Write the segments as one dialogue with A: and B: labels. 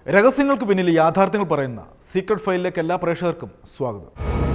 A: രഹസ്യങ്ങൾക്ക് പിന്നിൽ യാഥാർത്ഥ്യങ്ങൾ പറയുന്ന സീക്രട്ട് ഫയലിലേക്ക് എല്ലാ പ്രേക്ഷകർക്കും സ്വാഗതം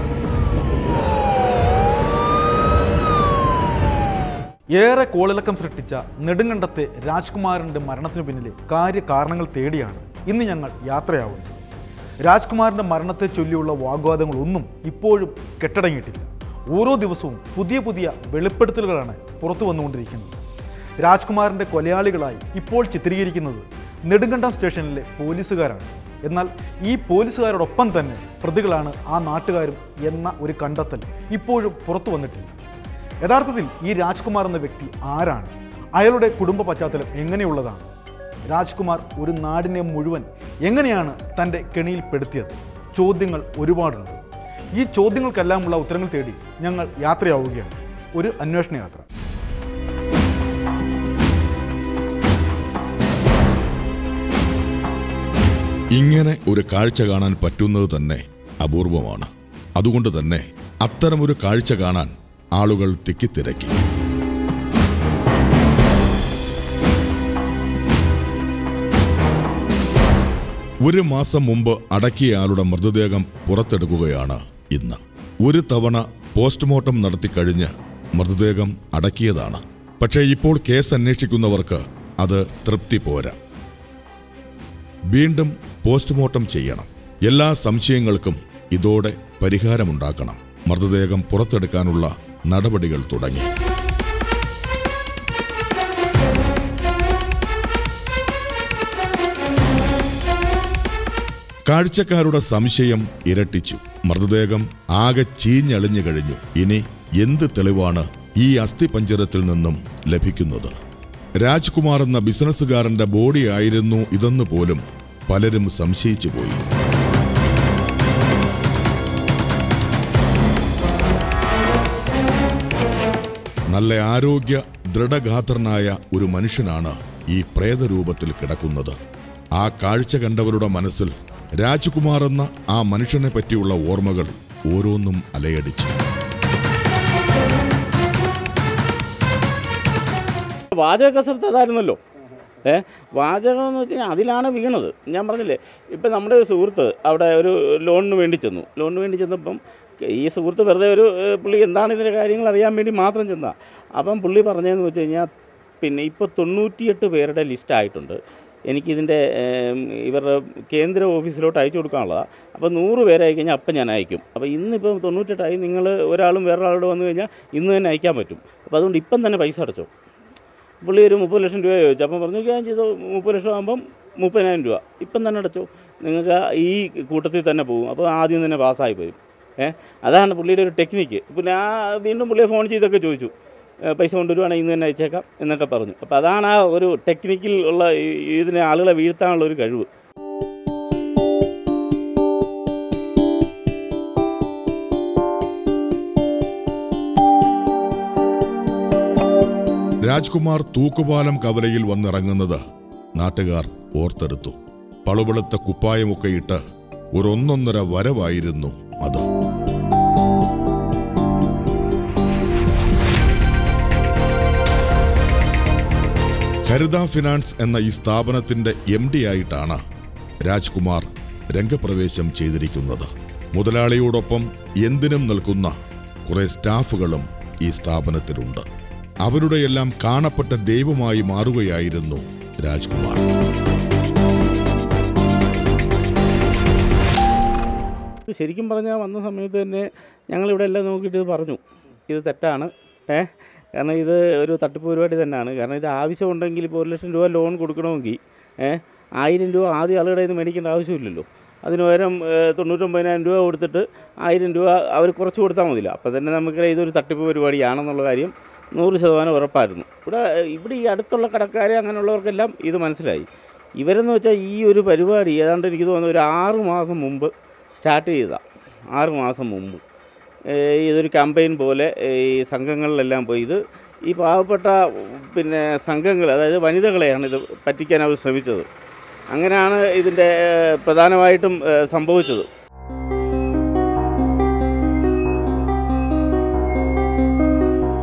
A: ഏറെ കോളിളക്കം സൃഷ്ടിച്ച നെടുങ്കണ്ടത്തെ രാജ്കുമാറിന്റെ മരണത്തിനു പിന്നിലെ കാര്യകാരണങ്ങൾ തേടിയാണ് ഇന്ന് ഞങ്ങൾ യാത്രയാവുന്നത് രാജ്കുമാറിന്റെ മരണത്തെ ചൊല്ലിയുള്ള വാഗ്വാദങ്ങളൊന്നും ഇപ്പോഴും കെട്ടടങ്ങിയിട്ടില്ല ഓരോ ദിവസവും പുതിയ പുതിയ വെളിപ്പെടുത്തലുകളാണ് പുറത്തു വന്നുകൊണ്ടിരിക്കുന്നത് രാജ്കുമാറിന്റെ കൊലയാളികളായി ഇപ്പോൾ ചിത്രീകരിക്കുന്നത് നെടുങ്കണ്ടം സ്റ്റേഷനിലെ പോലീസുകാരാണ് എന്നാൽ ഈ പോലീസുകാരോടൊപ്പം തന്നെ പ്രതികളാണ് ആ നാട്ടുകാരും എന്ന ഒരു കണ്ടെത്തൽ ഇപ്പോഴും പുറത്തു വന്നിട്ടില്ല യഥാർത്ഥത്തിൽ ഈ രാജ്കുമാർ എന്ന വ്യക്തി ആരാണ് അയാളുടെ കുടുംബ പശ്ചാത്തലം എങ്ങനെയുള്ളതാണ് രാജ്കുമാർ ഒരു നാടിനെ മുഴുവൻ എങ്ങനെയാണ് തൻ്റെ കെണിയിൽപ്പെടുത്തിയത് ചോദ്യങ്ങൾ ഒരുപാടുണ്ട് ഈ ചോദ്യങ്ങൾക്കെല്ലാമുള്ള ഉത്തരങ്ങൾ തേടി ഞങ്ങൾ യാത്രയാവുകയാണ് ഒരു അന്വേഷണ യാത്ര
B: ഇങ്ങനെ ഒരു കാഴ്ച കാണാൻ പറ്റുന്നത് തന്നെ അപൂർവമാണ് അതുകൊണ്ട് തന്നെ അത്തരമൊരു കാഴ്ച കാണാൻ ആളുകൾ തിക്കിത്തിരക്കി ഒരു മാസം മുമ്പ് അടക്കിയ ആളുടെ മൃതദേഹം പുറത്തെടുക്കുകയാണ് ഇന്ന് ഒരു തവണ പോസ്റ്റ്മോർട്ടം നടത്തിക്കഴിഞ്ഞ് മൃതദേഹം അടക്കിയതാണ് പക്ഷേ ഇപ്പോൾ കേസ് അന്വേഷിക്കുന്നവർക്ക് അത് തൃപ്തി പോരാ വീണ്ടും പോസ്റ്റ്മോർട്ടം ചെയ്യണം എല്ലാ സംശയങ്ങൾക്കും ഇതോടെ പരിഹാരമുണ്ടാക്കണം മൃതദേഹം പുറത്തെടുക്കാനുള്ള നടപടികൾ തുടങ്ങി കാഴ്ചക്കാരുടെ സംശയം ഇരട്ടിച്ചു മൃതദേഹം ആകെ ചീഞ്ഞളിഞ്ഞു കഴിഞ്ഞു ഇനി എന്ത് തെളിവാണ് ഈ അസ്ഥിപഞ്ചരത്തിൽ നിന്നും ലഭിക്കുന്നത് രാജ്കുമാർ എന്ന ബിസിനസ്സുകാരന്റെ ബോഡി ആയിരുന്നു ഇതെന്ന് പോലും പലരും സംശയിച്ചു പോയി നല്ല ആരോഗ്യ ദൃഢഗാത്രനായ ഒരു മനുഷ്യനാണ് ഈ പ്രേതരൂപത്തിൽ കിടക്കുന്നത് ആ കാഴ്ച കണ്ടവരുടെ മനസ്സിൽ രാജ്കുമാർ എന്ന ആ മനുഷ്യനെ പറ്റിയുള്ള ഓർമ്മകൾ ഓരോന്നും അലയടിച്ചു
C: വാചക കസരത്ത് അതായിരുന്നല്ലോ ഏ വാചകം എന്ന് വെച്ച് കഴിഞ്ഞാൽ അതിലാണ് വീണത് ഞാൻ പറഞ്ഞില്ലേ ഇപ്പം നമ്മുടെ ഒരു സുഹൃത്ത് അവിടെ ഒരു ലോണിന് വേണ്ടി ചെന്നു ലോണിന് വേണ്ടി ചെന്നപ്പം ഈ സുഹൃത്ത് വെറുതെ ഒരു ഏ, പുള്ളി എന്താണ് ഇതിൻ്റെ കാര്യങ്ങൾ അറിയാൻ വേണ്ടി മാത്രം ചെന്നാ അപ്പം പുള്ളി പറഞ്ഞതെന്ന് വെച്ച് കഴിഞ്ഞാൽ പിന്നെ ഇപ്പോൾ തൊണ്ണൂറ്റിയെട്ട് പേരുടെ ലിസ്റ്റ് ആയിട്ടുണ്ട് എനിക്കിതിൻ്റെ ഏം, ഇവരുടെ കേന്ദ്ര ഓഫീസിലോട്ട് അയച്ചു കൊടുക്കാനുള്ളതാണ് അപ്പോൾ നൂറ് പേരെ അയച്ചു കഴിഞ്ഞാൽ അപ്പം ഞാൻ അയക്കും അപ്പോൾ ഇന്നിപ്പം തൊണ്ണൂറ്റെട്ടായി നിങ്ങൾ ഒരാളും വേറൊരാളോട് വന്നു കഴിഞ്ഞാൽ ഇന്ന് തന്നെ അയക്കാൻ പറ്റും അപ്പോൾ അതുകൊണ്ട് ഇപ്പം തന്നെ പൈസ അടച്ചോ പുള്ളി ഒരു മുപ്പത് ലക്ഷം രൂപ ചോദിച്ചു അപ്പം പറഞ്ഞു ഞാൻ ചെയ്തു മുപ്പത് ലക്ഷം ആകുമ്പം മുപ്പതിനായിരം രൂപ ഇപ്പം തന്നെ അടച്ചു നിങ്ങൾക്ക് ഈ കൂട്ടത്തിൽ തന്നെ പോകും അപ്പോൾ ആദ്യം തന്നെ പാസ്സായി പോരും ഏ അതാണ് പുള്ളിയുടെ ഒരു ടെക്നിക്ക് പിന്നെ ആ വീണ്ടും പുള്ളിയെ ഫോൺ ചെയ്തൊക്കെ ചോദിച്ചു ഏ, പൈസ കൊണ്ടുവരുവാണെങ്കിൽ ഇന്ന് തന്നെ അയച്ചേക്കാം എന്നൊക്കെ പറഞ്ഞു അപ്പോൾ അതാണ് ആ ഒരു ടെക്നിക്കിൽ ഉള്ള ഈ- ഇതിനെ ആളുകളെ വീഴ്ത്താനുള്ള ഒരു കഴിവ്
B: രാജ്കുമാർ തൂക്കുപാലം കവലയിൽ വന്നിറങ്ങുന്നത് നാട്ടുകാർ ഓർത്തെടുത്തു പളുപളുത്ത കുപ്പായമൊക്കെ ഇട്ട് ഒരു ഒന്നൊന്നര വരവായിരുന്നു അത് ഹരിത ഫിനാൻസ് എന്ന ഈ സ്ഥാപനത്തിന്റെ എം ഡി ആയിട്ടാണ് രാജ്കുമാർ രംഗപ്രവേശം ചെയ്തിരിക്കുന്നത് മുതലാളിയോടൊപ്പം എന്തിനും നിൽക്കുന്ന കുറെ സ്റ്റാഫുകളും ഈ സ്ഥാപനത്തിലുണ്ട് അവരുടെയെല്ലാം കാണപ്പെട്ട ദൈവമായി മാറുകയായിരുന്നു രാജ്കുമാർ
C: ഇത് ശരിക്കും പറഞ്ഞാൽ വന്ന സമയത്ത് തന്നെ ഞങ്ങളിവിടെ എല്ലാം നോക്കിയിട്ട് ഇത് പറഞ്ഞു ഇത് തെറ്റാണ് ഏ കാരണം ഇത് ഒരു തട്ടിപ്പ് പരിപാടി തന്നെയാണ് കാരണം ഇത് ആവശ്യമുണ്ടെങ്കിൽ ഇപ്പോൾ ഒരു ലക്ഷം രൂപ ലോൺ കൊടുക്കണമെങ്കിൽ ഏ ആയിരം രൂപ ആദ്യം ആളുകളുടെ കയ്യിൽ നിന്ന് മേടിക്കേണ്ട ആവശ്യമില്ലല്ലോ അതിന് പകരം ഏ, തൊണ്ണൂറ്റൊമ്പതിനായിരം രൂപ കൊടുത്തിട്ട് ആയിരം രൂപ അവർ കുറച്ച് കൊടുത്താൽ മതിയില്ല അപ്പോൾ തന്നെ നമുക്കറിയാം ഇതൊരു തട്ടിപ്പ് പരിപാടിയാണെന്നുള്ള കാര്യം നൂറ് ശതമാനം ഉറപ്പായിരുന്നു ഇവിടെ ഇവിടെ ഈ അടുത്തുള്ള കടക്കാരെ അങ്ങനെയുള്ളവർക്കെല്ലാം ഇത് മനസ്സിലായി ഇവരെന്ന് വെച്ചാൽ ഈ ഒരു പരിപാടി ഏതാണ്ട് എനിക്ക് തോന്നുന്നു ഒരു ആറ് മാസം മുമ്പ് സ്റ്റാർട്ട് ചെയ്തതാണ് ആറ് മാസം മുമ്പ് ഏഹ് ഇതൊരു ക്യാമ്പയിൻ പോലെ ഈ സംഘങ്ങളിലെല്ലാം പോയി ഇത് ഈ പാവപ്പെട്ട പിന്നെ സംഘങ്ങൾ അതായത് വനിതകളെയാണ് ഇത് പറ്റിക്കാൻ അവർ ശ്രമിച്ചത് അങ്ങനെയാണ് ഇതിൻ്റെ ഏഹ് പ്രധാനമായിട്ടും ഏഹ് സംഭവിച്ചത്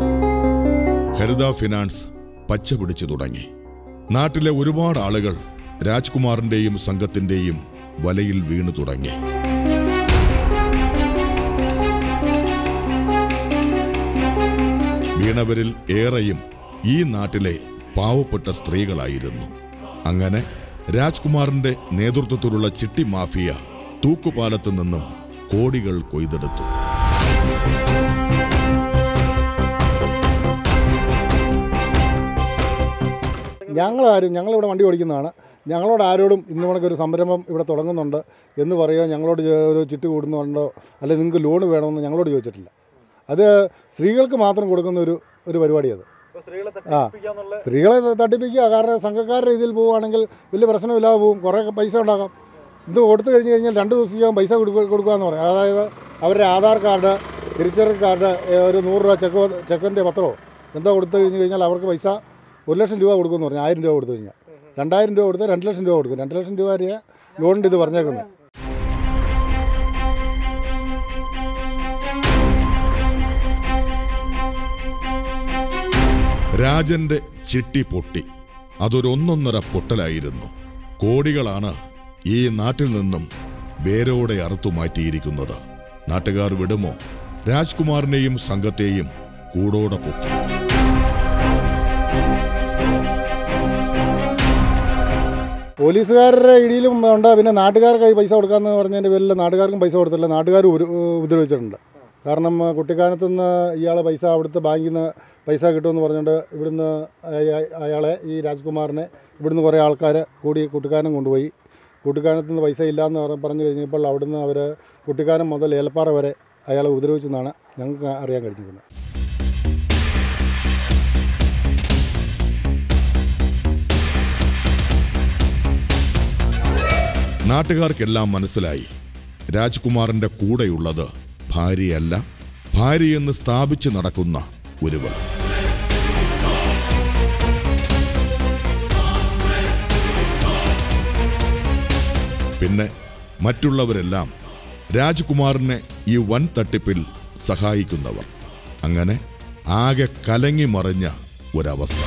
B: ഹരിത ഫിനാൻസ് പച്ച പിടിച്ചു തുടങ്ങി നാട്ടിലെ ഒരുപാട് ആളുകൾ രാജ്കുമാറിന്റെയും സംഘത്തിന്റെയും വലയിൽ വീണു തുടങ്ങി വീണവരിൽ ഏറെയും ഈ നാട്ടിലെ പാവപ്പെട്ട സ്ത്രീകളായിരുന്നു അങ്ങനെ രാജ്കുമാറിന്റെ നേതൃത്വത്തിലുള്ള ചിട്ടി മാഫിയ തൂക്കുപാലത്തു നിന്നും കോടികൾ കൊയ്തെടുത്തു
D: ഞങ്ങളാരും ഞങ്ങളിവിടെ വണ്ടി ഓടിക്കുന്നതാണ് ഞങ്ങളോട് ആരോടും ഇന്ന് കണക്കൊരു സംരംഭം ഇവിടെ തുടങ്ങുന്നുണ്ട് എന്ന് പറയുകയോ ഞങ്ങളോട് ചെ- ഒരു ചിട്ടി കൂടുന്നുണ്ടോ അല്ലെങ്കിൽ നിങ്ങൾക്ക് ലോൺ വേണമെന്ന് ഞങ്ങളോട് ചോദിച്ചിട്ടില്ല അത് സ്ത്രീകൾക്ക് മാത്രം കൊടുക്കുന്ന ഒരു ഒരു പരിപാടി അത് ആ സ്ത്രീകളെ ത- തട്ടിപ്പിക്കുക കാരണം സംഘക്കാരുടെ രീതിയിൽ പോവുകയാണെങ്കിൽ വലിയ പ്രശ്നമില്ലാതെ പോകും കുറേ പൈസ ഉണ്ടാക്കാം ഇത് കൊടുത്തു കഴിഞ്ഞ് കഴിഞ്ഞാൽ രണ്ട് ദിവസത്തേക്കും പൈസ കൊടുക്കുക കൊടുക്കുക എന്ന് പറയും അതായത് അവരുടെ ആധാർ കാർഡ് തിരിച്ചറിയൽ കാർഡ് ഏ, ഒരു നൂറ് രൂപ ചെക്ക് ചെക്കിൻ്റെ പത്രമോ എന്തോ കൊടുത്തു കഴിഞ്ഞ് കഴിഞ്ഞാൽ അവർക്ക് പൈസ ഒരു ലക്ഷം രൂപ കൊടുക്കുമെന്ന് പറഞ്ഞു ആയിരം രൂപ കൊടുത്തു കഴിഞ്ഞാൽ രണ്ടായിരം രൂപ കൊടുത്താൽ രണ്ട് ലക്ഷം രൂപ കൊടുക്കും രണ്ട് ലക്ഷം രൂപ വരെ ലോണിൻ്റെ ഇത് പറഞ്ഞേക്കുന്നത്
B: രാജന്റെ ചിട്ടി പൊട്ടി അതൊരു ഒന്നൊന്നര പൊട്ടലായിരുന്നു കോടികളാണ് ഈ നാട്ടിൽ നിന്നും വേരോടെ അറുത്തു മാറ്റിയിരിക്കുന്നത് നാട്ടുകാർ വിടുമോ രാജ്കുമാറിനെയും സംഘത്തെയും കൂടോടെ പൊക്കി
D: പോലീസുകാരുടെ ഇടിയിലും ഉണ്ട് പിന്നെ നാട്ടുകാർക്ക് ഈ പൈസ കൊടുക്കാമെന്ന് പറഞ്ഞതിൻ്റെ പേരിൽ നാട്ടുകാർക്കും പൈസ കൊടുത്തില്ല നാട്ടുകാർ ഒരു ഉപദ്രവിച്ചിട്ടുണ്ട് കാരണം ആ, കുട്ടിക്കാനത്ത് നിന്ന് ഇയാളെ പൈസ അവിടുത്തെ ബാങ്കിൽ നിന്ന് പൈസ കിട്ടുമെന്ന് പറഞ്ഞുകൊണ്ട് ഇവിടുന്ന് അയ- അയാളെ ഈ രാജ്കുമാറിനെ ഇവിടുന്ന് കുറേ ആൾക്കാർ കൂടി കുട്ടിക്കാനം കൊണ്ടുപോയി കുട്ടിക്കാനത്ത് നിന്ന് പൈസ ഇല്ലയെന്ന് പറ- പറഞ്ഞു കഴിഞ്ഞപ്പോൾ അവിടുന്ന് അവർ കുട്ടിക്കാനം മുതൽ ഏലപ്പാറ വരെ അയാളെ ഉപദ്രവിച്ചെന്നാണ് ഞങ്ങൾക്ക് അറിയാൻ കഴിഞ്ഞിരിക്കുന്നത്
B: നാട്ടുകാർക്കെല്ലാം മനസ്സിലായി രാജ്കുമാറിന്റെ കൂടെയുള്ളത് ഭാര്യയല്ല ഭാര്യയെന്ന് സ്ഥാപിച്ച് നടക്കുന്ന ഒരുവൻ പിന്നെ മറ്റുള്ളവരെല്ലാം രാജ്കുമാറിനെ ഈ വൻ തട്ടിപ്പിൽ സഹായിക്കുന്നവർ അങ്ങനെ ആകെ കലങ്ങി മറിഞ്ഞ ഒരവസ്ഥ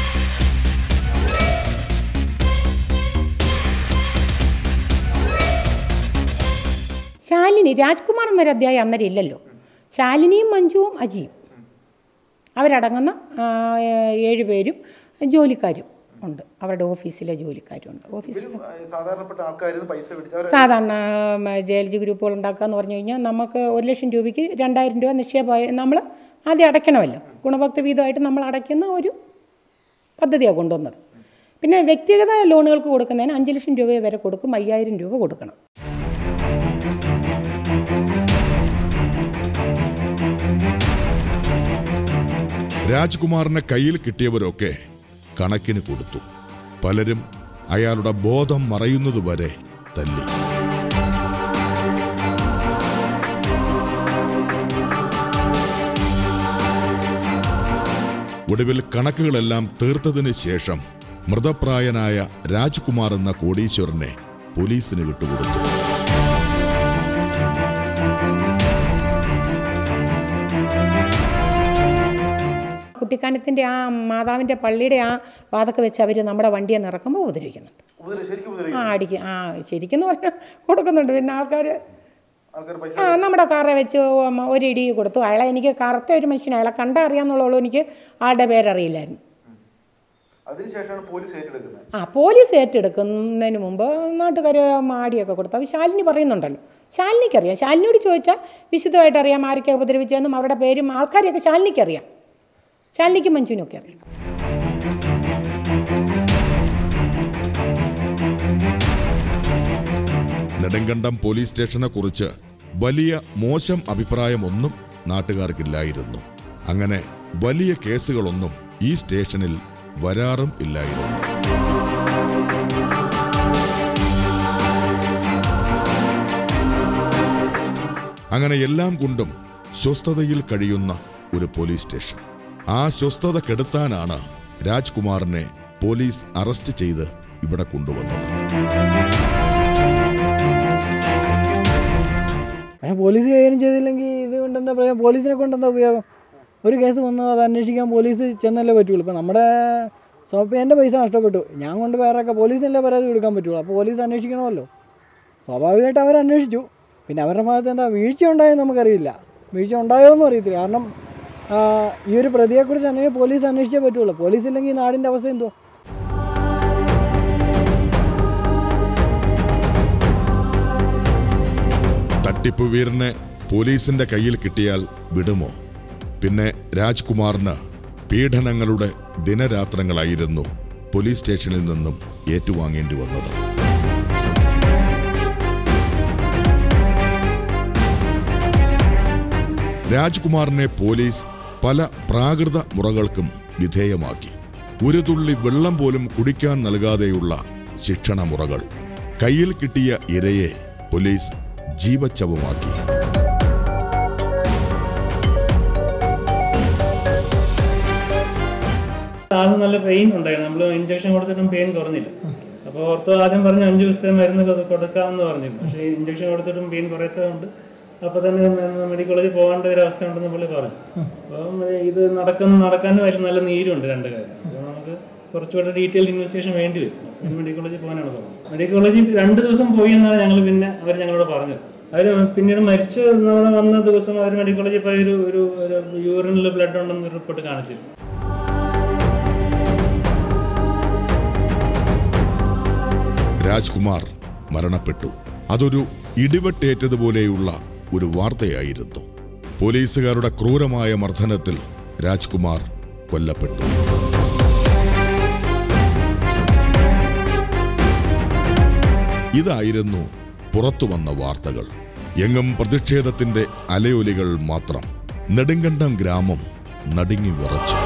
E: ശാലിനി രാജ്കുമാർ എന്നൊരു അധ്യായം അന്നേരം ഇല്ലല്ലോ ശാലിനിയും മഞ്ജുവും അജിയും അവരടങ്ങുന്ന ആ, ഏഴ് പേരും ജോലിക്കാരും ഉണ്ട് അവരുടെ ഓഫീസിലെ ജോലിക്കാരും ഉണ്ട് ഓഫീസിൽ
A: സാധാരണപ്പെട്ട ആൾക്കാർ പൈസ പിടിച്ചവർ
E: സാധാരണ ജെ ഗ്രൂപ്പുകൾ ഉണ്ടാക്കുക എന്ന് പറഞ്ഞു കഴിഞ്ഞാൽ നമുക്ക് ഒരു ലക്ഷം രൂപയ്ക്ക് രണ്ടായിരം രൂപ നിക്ഷേപമായി നമ്മൾ ആദ്യം അടയ്ക്കണമല്ലോ ഗുണഭോക്തൃ വീതമായിട്ട് നമ്മൾ അടയ്ക്കുന്ന ഒരു പദ്ധതിയാണ് കൊണ്ടുവന്നത് പിന്നെ വ്യക്തിഗത ലോണുകൾക്ക് കൊടുക്കുന്നതിന് അഞ്ച് ലക്ഷം രൂപ വരെ കൊടുക്കും അയ്യായിരം രൂപ കൊടുക്കണം
B: രാജ്കുമാറിനെ കയ്യിൽ കിട്ടിയവരൊക്കെ കണക്കിന് കൊടുത്തു പലരും അയാളുടെ ബോധം മറയുന്നതുവരെ തല്ലി ഒടുവിൽ കണക്കുകളെല്ലാം തീർത്തതിന് ശേഷം മൃതപ്രായനായ രാജ്കുമാർ എന്ന കോടീശ്വരനെ പോലീസിന് വിട്ടുകൊടുത്തു
E: കുട്ടിക്കാനത്തിൻ്റെ ആ മാതാവിൻ്റെ പള്ളിയുടെ ആ വാതൊക്കെ വെച്ച് അവർ നമ്മുടെ വണ്ടിയെ നിറക്കുമ്പോൾ ഉപദ്രവിക്കുന്നുണ്ട് ആ അടിക്കും ആ ശരിക്കും പറഞ്ഞാൽ കൊടുക്കുന്നുണ്ട് പിന്നെ ആൾക്കാർ ആ നമ്മുടെ കാറെ വെച്ച് ഉം, ഒരു ഇടി കൊടുത്തു അയാളെ എനിക്ക് കറുത്ത ഒരു മനുഷ്യനെ അയാളെ കണ്ടാൽ അറിയാമെന്നുള്ളൂ എനിക്ക് ആളുടെ പേരറിയില്ലായിരുന്നു
A: അതിനുശേഷമാണ് പോലീസ് ഏറ്റെടുക്കുന്നത്
E: ആ പോലീസ് ഏറ്റെടുക്കുന്നതിന് മുമ്പ് നാട്ടുകാർ മാടിയൊക്കെ കൊടുത്തു അത് ശാലിനി പറയുന്നുണ്ടല്ലോ ശാലിനിക്കറിയാം ശാലിനിയോട് ചോദിച്ചാൽ വിശദമായിട്ട് അറിയാം ആരൊക്കെ ഉപദ്രവിച്ചതെന്നും അവരുടെ പേരും ആൾക്കാരെയൊക്കെ ശാലിനിക്കറിയാം ശാലിനിക്കും മഞ്ജുവിനൊക്കെ അറിയാം
B: നെടുങ്കണ്ടം പോലീസ് സ്റ്റേഷനെ കുറിച്ച് വലിയ മോശം അഭിപ്രായമൊന്നും നാട്ടുകാർക്കില്ലായിരുന്നു അങ്ങനെ വലിയ കേസുകളൊന്നും ഈ സ്റ്റേഷനിൽ വരാറും ഇല്ലായിരുന്നു അങ്ങനെ എല്ലാം കൊണ്ടും സ്വസ്ഥതയിൽ കഴിയുന്ന ഒരു പോലീസ് സ്റ്റേഷൻ ആ സ്വസ്ഥത കെടുത്താനാണ് രാജ്കുമാറിനെ പോലീസ് അറസ്റ്റ് ചെയ്ത് ഇവിടെ കൊണ്ടുവന്നത്
F: പക്ഷേ പോലീസ് കൈകാര്യം ചെയ്തില്ലെങ്കിൽ ഇത് കൊണ്ട് എന്താ പറയുക പോലീസിനെ കൊണ്ട് എന്താ ഉപയോഗം ഒരു കേസ് വന്നു അത് അന്വേഷിക്കാൻ പോലീസ് ചെന്നല്ലേ പറ്റുള്ളൂ ഇപ്പം നമ്മുടെ സോ അപ്പോൾ എൻ്റെ പൈസ നഷ്ടപ്പെട്ടു ഞാൻ കൊണ്ട് വേറെയൊക്കെ പോലീസിനല്ലേ പരാതി കൊടുക്കാൻ പറ്റുള്ളൂ അപ്പോൾ പോലീസ് അന്വേഷിക്കണമല്ലോ സ്വാഭാവികമായിട്ട് അവർ അന്വേഷിച്ചു പിന്നെ അവരുടെ ഭാഗത്ത് എന്താ വീഴ്ച ഉണ്ടായെന്ന് നമുക്കറിയില്ല വീഴ്ച ഉണ്ടായോ എന്നും അറിയത്തില്ല കാരണം ആ, ഈ ഒരു പ്രതിയെക്കുറിച്ച് അന്വേഷിച്ച് പോലീസ് അന്വേഷിച്ചേ പറ്റുള്ളൂ പോലീസ് ഇല്ലെങ്കിൽ ഈ നാടിൻ്റെ അവസ്ഥ എന്തോ
B: തട്ടിപ്പ് വീരനെ പോലീസിന്റെ കയ്യിൽ കിട്ടിയാൽ വിടുമോ പിന്നെ രാജ്കുമാറിന് പീഡനങ്ങളുടെ ദിനരാത്രങ്ങളായിരുന്നു പോലീസ് സ്റ്റേഷനിൽ നിന്നും ഏറ്റുവാങ്ങേണ്ടി വന്നത് രാജ്കുമാറിനെ പോലീസ് പല പ്രാകൃത മുറകൾക്കും വിധേയമാക്കി ഒരു തുള്ളി വെള്ളം പോലും കുടിക്കാൻ നൽകാതെയുള്ള ശിക്ഷണ മുറകൾ കയ്യിൽ കിട്ടിയ ഇരയെ പോലീസ് ജീവച്ചവമാക്കി
G: ആദ്യം നല്ല പെയിൻ ഉണ്ടായിരുന്നു നമ്മൾ ഇഞ്ചക്ഷൻ കൊടുത്തിട്ടും പെയിൻ കുറഞ്ഞില്ല അപ്പോൾ ഓർത്തോ ആദ്യം പറഞ്ഞു അഞ്ച് ദിവസത്തെ മരുന്ന് കൊ- കൊടുക്കാമെന്ന് പറഞ്ഞിരുന്നു പക്ഷേ ഇഞ്ചക്ഷൻ കൊടുത്തിട്ടും പെയിൻ കുറയാത്തതുകൊണ്ട് അപ്പോൾ തന്നെ മെഡിക്കൽ കോളേജിൽ പോകേണ്ട ഒരു അവസ്ഥ ഉണ്ടെന്ന് പുള്ളി പറഞ്ഞു അപ്പം ഇത് നടക്കുന്ന നടക്കാനും അതിൽ നല്ല നീരുണ്ട് രണ്ട് കാര്യം അപ്പോൾ നമുക്ക് കുറച്ചുകൂടെ ഡീറ്റെയിൽ ഇൻവെസ്റ്റിഗേഷൻ വേണ്ടി വരും പിന്നെ മെഡിക്കൽ കോളേജിൽ പോകാനാണ് പറഞ്ഞത് മെഡിക്കൽ കോളേജിൽ രണ്ട് ദിവസം പോയി എന്നാണ് ഞങ്ങൾ പിന്നെ അവർ ഞങ്ങളോട് പറഞ്ഞത് അവർ പിന്നീട് മരിച്ച് നമ്മൾ വന്ന ദിവസം അവർ മെഡിക്കൽ കോളേജിൽ പോയി ഒരു ഒരു യൂറിനിൽ ബ്ലഡ് ഉണ്ടെന്ന് റിപ്പോർട്ട് കാണിച്ചിരുന്നു
B: രാജ്കുമാർ മരണപ്പെട്ടു അതൊരു ഇടിവെട്ടേറ്റതുപോലെയുള്ള ഒരു വാർത്തയായിരുന്നു പോലീസുകാരുടെ ക്രൂരമായ മർദ്ദനത്തിൽ രാജ്കുമാർ കൊല്ലപ്പെട്ടു ഇതായിരുന്നു പുറത്തുവന്ന വാർത്തകൾ എങ്ങും പ്രതിഷേധത്തിന്റെ അലയൊലികൾ മാത്രം നെടുങ്കണ്ടം ഗ്രാമം നടുങ്ങി വിറച്ചു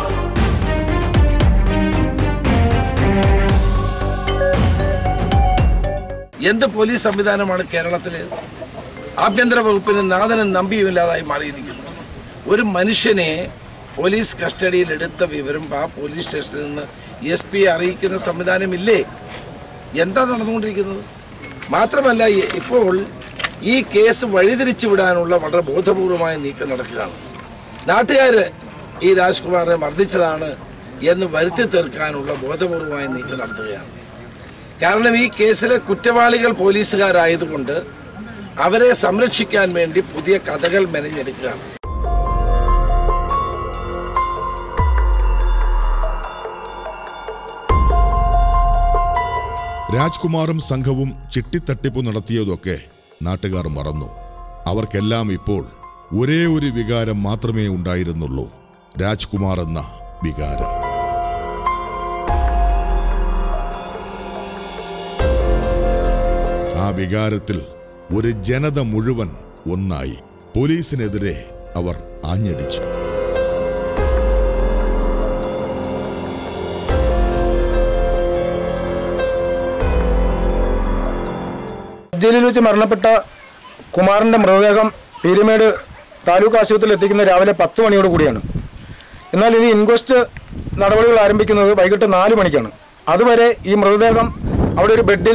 H: എന്ത് പോലീസ് സംവിധാനമാണ് കേരളത്തിൽ ആഭ്യന്തര വകുപ്പിന് നാഥനും നമ്പിയുമില്ലാതായി മാറിയിരിക്കുന്നു ഒരു മനുഷ്യനെ പോലീസ് കസ്റ്റഡിയിൽ എടുത്ത വിവരം ആ പോലീസ് സ്റ്റേഷനിൽ നിന്ന് എസ് പി അറിയിക്കുന്ന സംവിധാനമില്ലേ എന്താ നടന്നുകൊണ്ടിരിക്കുന്നത് മാത്രമല്ല ഇ- ഇപ്പോൾ ഈ കേസ് വഴിതിരിച്ചു വിടാനുള്ള വളരെ ബോധപൂർവമായ നീക്കം നടക്കുകയാണ് നാട്ടുകാർ ഈ രാജ്കുമാറിനെ മർദ്ദിച്ചതാണ് എന്ന് വരുത്തി തീർക്കാനുള്ള ബോധപൂർവമായ നീക്കം നടത്തുകയാണ് കാരണം ഈ കേസിലെ കുറ്റവാളികൾ പോലീസുകാരായതുകൊണ്ട് അവരെ സംരക്ഷിക്കാൻ വേണ്ടി പുതിയ കഥകൾ മെനഞ്ഞെടുക്കുകയാണ്
B: രാജ്കുമാറും സംഘവും ചിട്ടിത്തട്ടിപ്പ് നടത്തിയതൊക്കെ നാട്ടുകാർ മറന്നു അവർക്കെല്ലാം ഇപ്പോൾ ഒരേ ഒരു വികാരം മാത്രമേ ഉണ്ടായിരുന്നുള്ളൂ രാജ്കുമാർ എന്ന വികാരം ആ വികാരത്തിൽ ഒരു ജനത മുഴുവൻ ഒന്നായി പോലീസിനെതിരെ അവർ ആഞ്ഞടിച്ചു
I: ജയിലിൽ വെച്ച് മരണപ്പെട്ട കുമാറിന്റെ മൃതദേഹം പീരുമേട് താലൂക്ക് ആശുപത്രിയിൽ എത്തിക്കുന്ന രാവിലെ പത്ത് മണിയോട് കൂടിയാണ് എന്നാൽ ഇനി ഇൻക്വസ്റ്റ് നടപടികൾ ആരംഭിക്കുന്നത് വൈകിട്ട് നാല് മണിക്കാണ് അതുവരെ ഈ മൃതദേഹം അവിടെ ഒരു ബെഡിൽ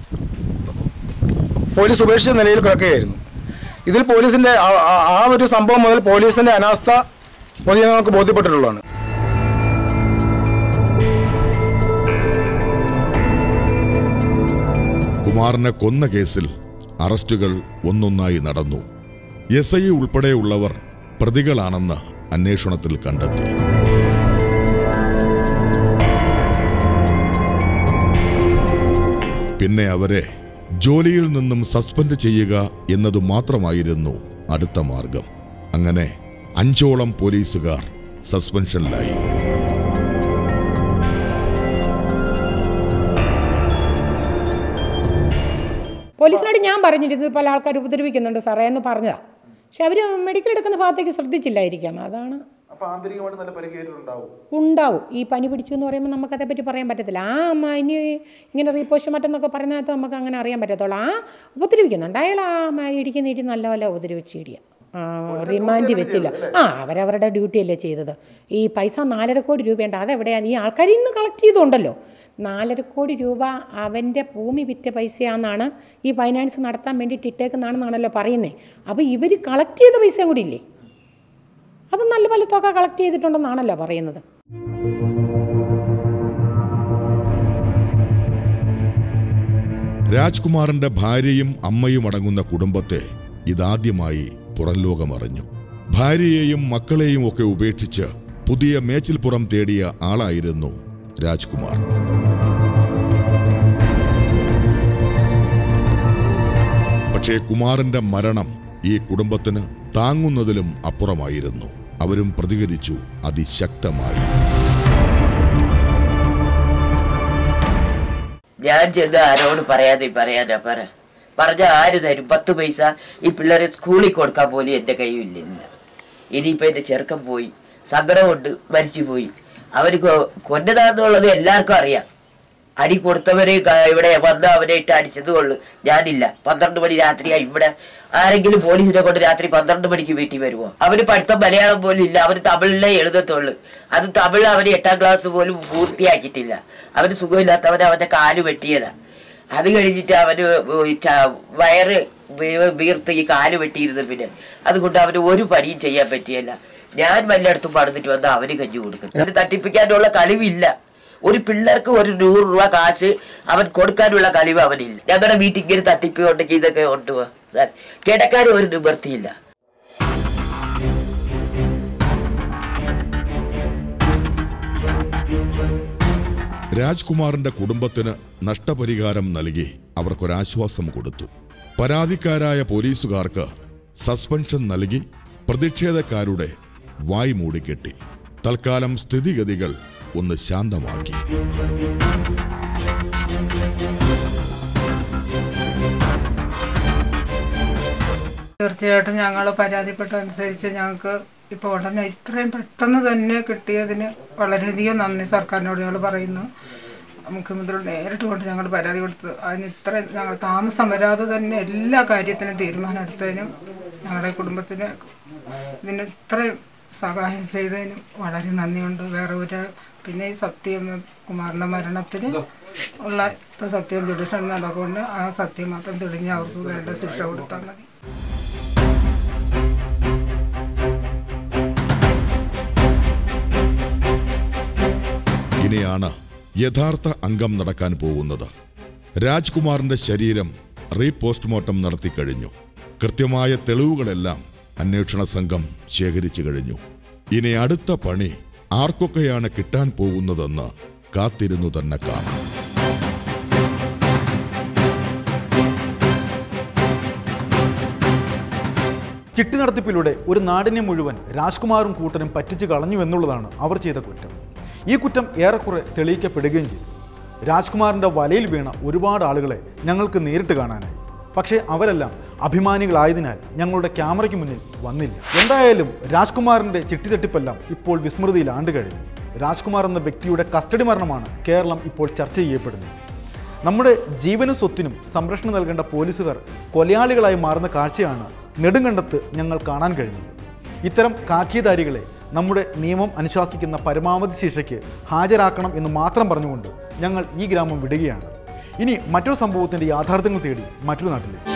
I: പോലീസ് ഉപേക്ഷിച്ച നിലയിൽ കിടക്കുകയായിരുന്നു ഇതിൽ പോലീസിന്റെ ആ- ആ- ആ ഒരു സംഭവം മുതൽ പോലീസിന്റെ അനാസ്ഥ പൊതുജനങ്ങൾക്ക് ബോധ്യപ്പെട്ടിട്ടുള്ളതാണ്
B: കുമാറിനെ കൊന്ന കേസിൽ അറസ്റ്റുകൾ ഒന്നൊന്നായി നടന്നു എസ് ഐ ഉൾപ്പെടെയുള്ളവർ പ്രതികളാണെന്ന് അന്വേഷണത്തിൽ കണ്ടെത്തി പിന്നെ അവരെ ജോലിയിൽ നിന്നും സസ്പെൻഡ് ചെയ്യുക എന്നതു മാത്രമായിരുന്നു അടുത്ത മാർഗം അങ്ങനെ അഞ്ചോളം പോലീസുകാർ സസ്പെൻഷനിലായി
E: പോലീസിനോട് ഞാൻ പറഞ്ഞിരുന്നു പല ആൾക്കാർ ഉപദ്രവിക്കുന്നുണ്ട് സാറേ എന്ന് പറഞ്ഞതാ പക്ഷെ അവർ മെഡിക്കൽ എടുക്കുന്ന ഭാഗത്തേക്ക് ശ്രദ്ധിച്ചില്ലായിരിക്കാം അതാണ്
A: അപ്പൊ ആന്തരികമായിട്ട് നല്ല പരിക്കേറ്റിട്ടുണ്ടാവും
E: ഉണ്ടാവും ഈ പനി പിടിച്ചു എന്ന് പറയുമ്പോൾ നമുക്കതേപ്പറ്റി പറയാൻ പറ്റത്തില്ല ആ അമ്മ ഇനി ഇങ്ങനെ റീപോസ്റ്റ് മറ്റെന്നൊക്കെ പറയുന്നതിനകത്ത് നമുക്ക് അങ്ങനെ അറിയാൻ പറ്റത്തുള്ളൂ ആ ഉപദ്രവിക്കുന്നുണ്ട് അയാൾ ആ അമ്മ ഇടിക്കുന്ന ഇടി നല്ല പോലെ ഉപദ്രവിച്ച് ഇടിയ റിമാൻഡ് വെച്ചില്ല ആ അവരവരുടെ ഡ്യൂട്ടി അല്ലേ ചെയ്തത് ഈ പൈസ നാലര കോടി രൂപയുണ്ട് അതെവിടെയാണ് ഈ ആൾക്കാർ ഇന്ന് കളക്ട് ചെയ്തുണ്ടല്ലോ നാലര കോടി രൂപ അവൻ്റെ ഭൂമി വിറ്റ പൈസയാണെന്നാണ് ഈ ഫൈനാൻസ് നടത്താൻ വേണ്ടിയിട്ട് ഇട്ടേക്കെന്നാണെന്നാണല്ലോ പറയുന്നത് അപ്പോൾ ഇവർ കളക്ട് ചെയ്ത പൈസയും കൂടി ഇല്ലേ അത് നല്ല പല തുക കളക്ട് ചെയ്തിട്ടുണ്ടെന്നാണല്ലോ പറയുന്നത്
B: രാജ്കുമാറിന്റെ ഭാര്യയും അമ്മയും അടങ്ങുന്ന കുടുംബത്തെ ഇതാദ്യമായി പുറംലോകമറിഞ്ഞു ഭാര്യയെയും മക്കളെയും ഒക്കെ ഉപേക്ഷിച്ച് പുതിയ മേച്ചിൽപ്പുറം തേടിയ ആളായിരുന്നു രാജ്കുമാർ പക്ഷേ കുമാറിന്റെ മരണം ഈ കുടുംബത്തിന് താങ്ങുന്നതിലും അപ്പുറമായിരുന്നു അവരും പ്രതികരിച്ചു അതിശക്തമായി
J: ഞാൻ ചെന്ന് ആരോട് പറയാതെ പറയാനാ പറ പറഞ്ഞ ആര് തരും പത്ത് പൈസ ഈ പിള്ളേരെ സ്കൂളിൽ കൊടുക്കാൻ പോലും എൻ്റെ കയ്യിലില്ല ഇനിയിപ്പോൾ എൻ്റെ ചെറുക്കൻ പോയി സങ്കടമുണ്ട് മരിച്ചു പോയി അവർ കൊന്നതാന്നുള്ളത് എല്ലാവർക്കും അറിയാം അടി കൊടുത്തവരെ ക- ഇവിടെ വന്ന് അവനെ ഇട്ട് അടിച്ചത് കൊള്ളു ഞാനില്ല പന്ത്രണ്ട് മണി രാത്രിയാ ഇവിടെ ആരെങ്കിലും പോലീസിനെ കൊണ്ട് രാത്രി പന്ത്രണ്ട് മണിക്ക് വീട്ടിൽ വരുമോ അവന് പഠിത്തം മലയാളം പോലും ഇല്ല അവന് തമിഴിലേ എഴുതത്തുള്ളൂ അത് തമിഴ് അവന് എട്ടാം ക്ലാസ് പോലും പൂർത്തിയാക്കിയിട്ടില്ല അവന് സുഖമില്ലാത്തവൻ അവന്റെ കാല് വെട്ടിയതാ അത് കഴിഞ്ഞിട്ട് അവന് ഈ ച- വയറ് വീ- വീർത്ത് ഈ കാല് വെട്ടിയിരുന്നു പിന്നെ അതുകൊണ്ട് അവന് ഒരു പണിയും ചെയ്യാൻ പറ്റിയല്ല ഞാൻ വല്ലയിടത്തും പണിതിട്ട് വന്ന് അവന് കഞ്ഞി കൊടുക്കും അവന് തട്ടിപ്പിക്കാനുള്ള കഴിവില്ല ഒരു പിള്ളേർക്ക് ഒരു നൂറ് രൂപ കാശ് അവൻ കൊടുക്കാനുള്ള കഴിവ് അവനില്ല ഞങ്ങളുടെ വീട്ടിൽ ഇങ്ങനെ തട്ടിപ്പ് ഉണ്ടെങ്കിൽ ഇതൊക്കെ കൊണ്ടുപോവാ സാർ കിടക്കാൻ ഒരു നിവൃത്തിയില്ല
B: രാജ്കുമാറിന്റെ കുടുംബത്തിന് നഷ്ടപരിഹാരം നൽകി അവർക്കൊരാശ്വാസം കൊടുത്തു പരാതിക്കാരായ പോലീസുകാർക്ക് സസ്പെൻഷൻ നൽകി പ്രതിഷേധക്കാരുടെ വായ് മൂടിക്കെട്ടി തൽക്കാലം സ്ഥിതിഗതികൾ ഒന്ന് ശാന്തമാക്കി
K: തീർച്ചയായിട്ടും ഞങ്ങൾ പരാതിപ്പെട്ടതനുസരിച്ച് ഞങ്ങൾക്ക് ഇപ്പോൾ ഉടനെ ഇത്രയും പെട്ടെന്ന് തന്നെ കിട്ടിയതിന് വളരെയധികം നന്ദി സർക്കാരിനോട് ഞങ്ങൾ പറയുന്നു മുഖ്യമന്ത്രിയോട് നേരിട്ട് കൊണ്ട് ഞങ്ങൾ പരാതി കൊടുത്തു അതിന് ഇത്ര ഞങ്ങൾ താമസം വരാതെ തന്നെ എല്ലാ കാര്യത്തിനും തീരുമാനം എടുത്തതിനും ഞങ്ങളുടെ കുടുംബത്തിന് ഇതിന് ഇത്രയും സഹായം ചെയ്തതിനും വളരെ നന്ദിയുണ്ട് വേറെ ഒരു പിന്നെ ഈ സത്യം കുമാറിൻ്റെ മരണത്തിന് ഉള്ള ഇപ്പോൾ സത്യം ജുഡീഷ്യൽ നടക്കൊണ്ട് ആ സത്യം മാത്രം തെളിഞ്ഞ് അവർക്ക് വേണ്ട ശിക്ഷ കൊടുത്താൽ മതി
B: ഇനിയാണ് യഥാർത്ഥ അംഗം നടക്കാൻ പോകുന്നത് രാജ്കുമാറിന്റെ ശരീരം റീപോസ്റ്റ്മോർട്ടം നടത്തിക്കഴിഞ്ഞു കൃത്യമായ തെളിവുകളെല്ലാം അന്വേഷണ സംഘം ശേഖരിച്ചു കഴിഞ്ഞു ഇനി അടുത്ത പണി ആർക്കൊക്കെയാണ് കിട്ടാൻ പോകുന്നതെന്ന് കാത്തിരുന്നു തന്നെ കാണാം
A: ചിട്ടി നടത്തിപ്പിലൂടെ ഒരു നാടിനെ മുഴുവൻ രാജ്കുമാറും കൂട്ടരും പറ്റിച്ചു കളഞ്ഞു എന്നുള്ളതാണ് അവർ ചെയ്ത കുറ്റം ഈ കുറ്റം ഏറെക്കുറെ തെളിയിക്കപ്പെടുകയും ചെയ്തു രാജ്കുമാറിൻ്റെ വലയിൽ വീണ ഒരുപാട് ആളുകളെ ഞങ്ങൾക്ക് നേരിട്ട് കാണാനായി പക്ഷേ അവരെല്ലാം അഭിമാനികളായതിനാൽ ഞങ്ങളുടെ ക്യാമറയ്ക്ക് മുന്നിൽ വന്നില്ല എന്തായാലും രാജ്കുമാറിൻ്റെ ചിട്ടിത്തട്ടിപ്പെല്ലാം ഇപ്പോൾ വിസ്മൃതിയിൽ ആണ്ട് കഴിഞ്ഞു രാജ്കുമാർ എന്ന വ്യക്തിയുടെ കസ്റ്റഡി മരണമാണ് കേരളം ഇപ്പോൾ ചർച്ച ചെയ്യപ്പെടുന്നത് നമ്മുടെ ജീവനും സ്വത്തിനും സംരക്ഷണം നൽകേണ്ട പോലീസുകാർ കൊലയാളികളായി മാറുന്ന കാഴ്ചയാണ് നെടുങ്കണ്ടത്ത് ഞങ്ങൾ കാണാൻ കഴിഞ്ഞത് ഇത്തരം കാക്കിയധാരികളെ നമ്മുടെ നിയമം അനുശാസിക്കുന്ന പരമാവധി ശിക്ഷയ്ക്ക് ഹാജരാക്കണം എന്ന് മാത്രം പറഞ്ഞുകൊണ്ട് ഞങ്ങൾ ഈ ഗ്രാമം വിടുകയാണ് ഇനി മറ്റൊരു സംഭവത്തിൻ്റെ യാഥാർത്ഥ്യങ്ങൾ തേടി മറ്റൊരു നാട്ടിലേക്ക്